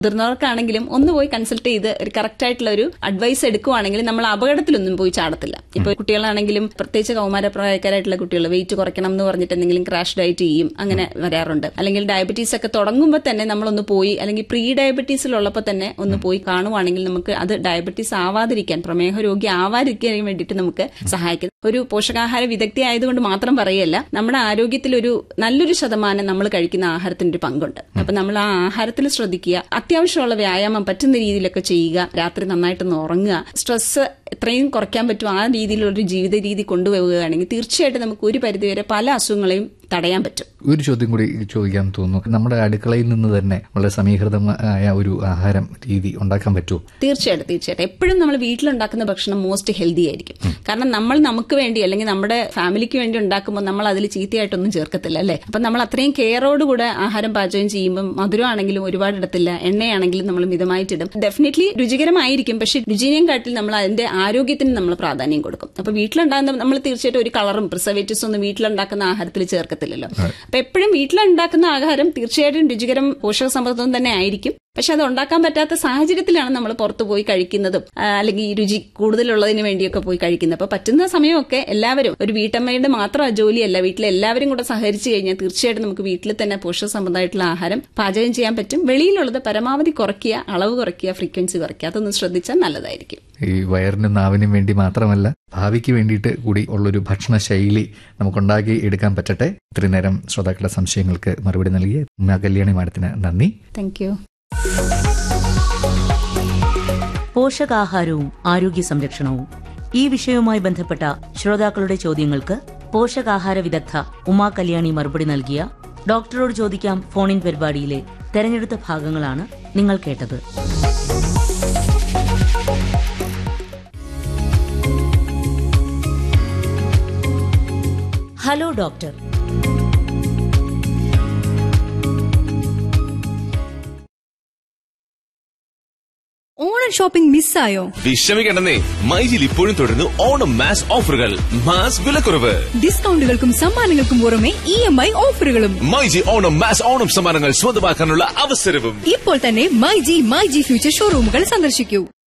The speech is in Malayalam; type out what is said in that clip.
മുതിർന്നവർക്കാണെങ്കിലും ഒന്ന് പോയി കൺസൾട്ട് ചെയ്ത് ഒരു കറക്റ്റ് ആയിട്ടുള്ള ഒരു അഡ്വൈസ് എടുക്കുവാണെങ്കിൽ നമ്മൾ അപകടത്തിലൊന്നും പോയി ചാടത്തില്ല ഇപ്പൊ കുട്ടികളാണെങ്കിലും പ്രത്യേകിച്ച് കൗമാരപ്രായക്കാരായിട്ടുള്ള കുട്ടികൾ വെയിറ്റ് കുറയ്ക്കണം എന്ന് പറഞ്ഞിട്ട് എന്തെങ്കിലും ക്രാഷ് ഡയറ്റ് ചെയ്യും അങ്ങനെ വരാറുണ്ട് അല്ലെങ്കിൽ ഡയബറ്റീസ് ഒക്കെ തുടങ്ങുമ്പോൾ തന്നെ നമ്മളൊന്ന് പോയി അല്ലെങ്കിൽ പ്രീ ഡയബറ്റീസിലുള്ളപ്പോൾ തന്നെ ഒന്ന് പോയി കാണുവാണെങ്കിൽ നമുക്ക് അത് ഡയബറ്റീസ് ആവാതിരിക്കാൻ പ്രമേഹ രോഗി ആവാതിരിക്കാൻ വേണ്ടിയിട്ട് നമുക്ക് സഹായിക്കും ഒരു പോഷകാഹാര വിദഗ്ധി ആയതുകൊണ്ട് മാത്രം പറയല്ല നമ്മുടെ ആരോഗ്യത്തിൽ ഒരു നല്ലൊരു ശതമാനം നമ്മൾ കഴിക്കുന്ന ആഹാരത്തിന് ഒരു പങ്കുണ്ട് അപ്പൊ നമ്മൾ ആ ആഹാരത്തിൽ ശ്രദ്ധിക്കുക അത്യാവശ്യമുള്ള വ്യായാമം പറ്റുന്ന രീതിയിലൊക്കെ ചെയ്യുക രാത്രി നന്നായിട്ടൊന്ന് ഉറങ്ങുക സ്ട്രെസ് എത്രയും കുറയ്ക്കാൻ പറ്റും ആ രീതിയിലുള്ള ഒരു ജീവിത രീതി കൊണ്ടുപോവുകയാണെങ്കിൽ തീർച്ചയായിട്ടും നമുക്ക് ഒരു പരിധിവരെ പല അസുഖങ്ങളെയും തടയാൻ പറ്റും ഒരു ചോദ്യം കൂടി ചോദിക്കാൻ തോന്നുന്നു നമ്മുടെ അടുക്കളയിൽ നിന്ന് തന്നെ വളരെ സമീകൃതമായ ഒരു ആഹാരം രീതി ഉണ്ടാക്കാൻ പറ്റുമോ തീർച്ചയായിട്ടും തീർച്ചയായിട്ടും എപ്പോഴും നമ്മൾ വീട്ടിലുണ്ടാക്കുന്ന ഭക്ഷണം മോസ്റ്റ് ഹെൽത്തി ആയിരിക്കും കാരണം നമ്മൾ നമുക്ക് വേണ്ടി അല്ലെങ്കിൽ നമ്മുടെ ഫാമിലിക്ക് വേണ്ടി ഉണ്ടാക്കുമ്പോൾ നമ്മൾ അതിൽ ചീത്തയായിട്ടൊന്നും ചേർക്കത്തില്ല അല്ലേ അപ്പൊ നമ്മൾ അത്രയും കെയറോട് കൂടെ ആഹാരം പാചകം ചെയ്യുമ്പോൾ മധുരമാണെങ്കിലും ഒരുപാട് ഇടത്തില്ല എണ്ണയാണെങ്കിലും നമ്മൾ മിതമായിട്ടിടും ഡെഫിനറ്റ്ലി രുചികരമായിരിക്കും പക്ഷെ രുചിനെയും കാട്ടിൽ നമ്മൾ അതിന്റെ ആരോഗ്യത്തിന് നമ്മൾ പ്രാധാന്യം കൊടുക്കും അപ്പൊ വീട്ടിലുണ്ടാകുന്ന നമ്മൾ തീർച്ചയായിട്ടും ഒരു കളറും പ്രിസർവേറ്റീവ്സ് ഒന്നും വീട്ടിലുണ്ടാക്കുന്ന ആഹാരത്തിൽ ചേർക്കത്തില്ലല്ലോ അപ്പൊ എപ്പോഴും വീട്ടിലുണ്ടാക്കുന്ന ആഹാരം തീർച്ചയായിട്ടും രുചികരം പോഷക സമൃദ്ധം തന്നെ ആയിരിക്കും പക്ഷെ അത് ഉണ്ടാക്കാൻ പറ്റാത്ത സാഹചര്യത്തിലാണ് നമ്മൾ പുറത്തു പോയി കഴിക്കുന്നതും ആ, അല്ലെങ്കിൽ ഈ രുചി കൂടുതലുള്ളതിന് വേണ്ടിയൊക്കെ പോയി കഴിക്കുന്നത് അപ്പൊ പറ്റുന്ന സമയമൊക്കെ എല്ലാവരും ഒരു വീട്ടമ്മയുടെ മാത്രം ആ ജോലിയല്ല വീട്ടിലെ എല്ലാവരും കൂടെ സഹകരിച്ചു കഴിഞ്ഞാൽ തീർച്ചയായിട്ടും നമുക്ക് വീട്ടിൽ തന്നെ പോഷക സമൃദ്ധമായിട്ടുള്ള ആഹാരം പാചകം ചെയ്യാൻ പറ്റും വെളിയിലുള്ളത് പരമാവധി കുറയ്ക്കുക അളവ് കുറയ്ക്കുക ഫ്രീക്വൻസി കുറയ്ക്കുക അതൊന്ന് ശ്രദ്ധിച്ചാൽ നല്ലതായിരിക്കും ഈ വയറിനും നാവിനും വേണ്ടി മാത്രമല്ല ഭാവിക്ക് വേണ്ടിയിട്ട് കൂടി ഉള്ളൊരു ഭക്ഷണ ശൈലി നമുക്കുണ്ടാക്കി എടുക്കാൻ പറ്റട്ടെ ഇത്രയും നേരം ശ്രോതാക്കളുടെ സംശയങ്ങൾക്ക് മറുപടി നൽകിയ ഉമ്മ കല്യാണി മാഡത്തിന് നന്ദി താങ്ക് യു പോഷകാഹാരവും ആരോഗ്യ സംരക്ഷണവും ഈ വിഷയവുമായി ബന്ധപ്പെട്ട ശ്രോതാക്കളുടെ ചോദ്യങ്ങൾക്ക് പോഷകാഹാര വിദഗ്ധ ഉമാ കല്യാണി മറുപടി നൽകിയ ഡോക്ടറോട് ചോദിക്കാം ഫോണിൻ പരിപാടിയിലെ തെരഞ്ഞെടുത്ത ഭാഗങ്ങളാണ് നിങ്ങൾ കേട്ടത് ഹലോ ഡോക്ടർ ഓണം ഷോപ്പിംഗ് മിസ്സായോ വിഷമിക്കണ്ടെന്നേ മൈജിൽ ഇപ്പോഴും തുടരുന്നു ഓണം മാസ് ഓഫറുകൾ മാസ് വിലക്കുറവ് ഡിസ്കൗണ്ടുകൾക്കും സമ്മാനങ്ങൾക്കും പുറമെ ഇ എം ഐ ഓഫറുകളും മൈജി ഓണം മാസ് ഓണം സമ്മാനങ്ങൾ സ്വന്തമാക്കാനുള്ള അവസരവും ഇപ്പോൾ തന്നെ myG myG future ഷോറൂമുകൾ സന്ദർശിക്കൂ